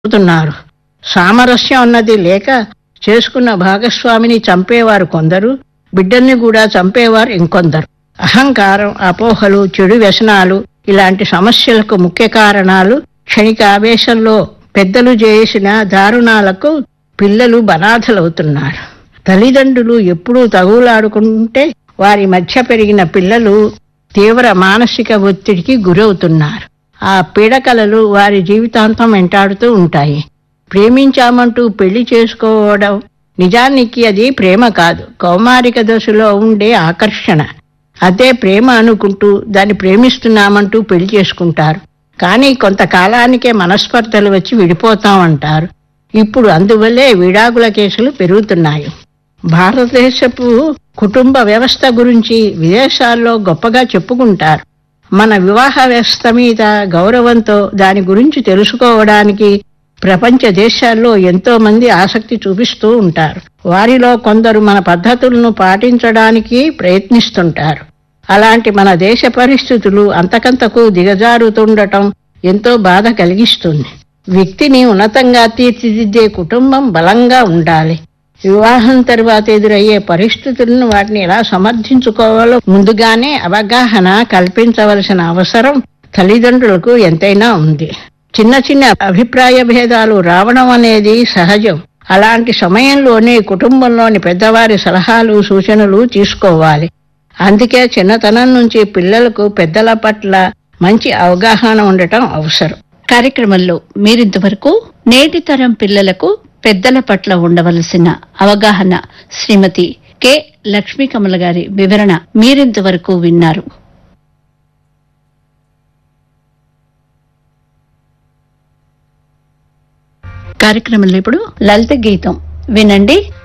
చెబుతున్నారు సామరస్యం అన్నది లేక చేసుకున్న భాగస్వామిని చంపేవారు కొందరు బిడ్డల్ని కూడా చంపేవారు ఇంకొందరు అహంకారం అపోహలు చెడు వ్యసనాలు ఇలాంటి సమస్యలకు ముఖ్య కారణాలు క్షణిక ఆవేశంలో పెద్దలు చేసిన దారుణాలకు పిల్లలు బనాథలవుతున్నారు తల్లిదండ్రులు ఎప్పుడూ తగులాడుకుంటే వారి మధ్య పెరిగిన పిల్లలు తీవ్ర మానసిక ఒత్తిడికి గురవుతున్నారు ఆ పీడకలలు వారి జీవితాంతం వెంటాడుతూ ఉంటాయి ప్రేమించామంటూ పెళ్లి చేసుకోవడం నిజానికి అది ప్రేమ కాదు కౌమారిక దశలో ఉండే ఆకర్షణ అదే ప్రేమ అనుకుంటూ దాన్ని ప్రేమిస్తున్నామంటూ పెళ్లి చేసుకుంటారు కానీ కొంతకాలానికే మనస్పర్ధలు వచ్చి విడిపోతామంటారు ఇప్పుడు అందువల్లే విడాకుల కేసులు పెరుగుతున్నాయి భారతదేశపు కుటుంబ వ్యవస్థ గురించి విదేశాల్లో గొప్పగా చెప్పుకుంటారు మన వివాహ వ్యవస్థ మీద గౌరవంతో దాని గురించి తెలుసుకోవడానికి ప్రపంచ దేశాల్లో ఎంతో మంది ఆసక్తి చూపిస్తూ ఉంటారు వారిలో కొందరు మన పద్ధతులను పాటించడానికి ప్రయత్నిస్తుంటారు అలాంటి మన దేశ పరిస్థితులు అంతకంతకు దిగజారుతుండటం ఎంతో బాధ కలిగిస్తుంది వ్యక్తిని ఉన్నతంగా తీర్చిదిద్దే కుటుంబం బలంగా ఉండాలి వివాహం తర్వాత ఎదురయ్యే పరిస్థితులను వాటిని ఎలా సమర్థించుకోవాలో ముందుగానే అవగాహన కల్పించవలసిన అవసరం తల్లిదండ్రులకు ఎంతైనా ఉంది చిన్న చిన్న అభిప్రాయ భేదాలు రావడం అనేది సహజం అలాంటి సమయంలోనే కుటుంబంలోని పెద్దవారి సలహాలు సూచనలు తీసుకోవాలి అందుకే చిన్నతనం నుంచి పిల్లలకు పెద్దల పట్ల మంచి అవగాహన ఉండటం అవసరం కార్యక్రమంలో మీరింతవరకు నేటి తరం పిల్లలకు పెద్దల పట్ల ఉండవలసిన అవగాహన శ్రీమతి కె లక్ష్మీ కమల గారి వివరణ మీరింతవరకు విన్నారు కార్యక్రమంలో ఇప్పుడు లలిత గీతం వినండి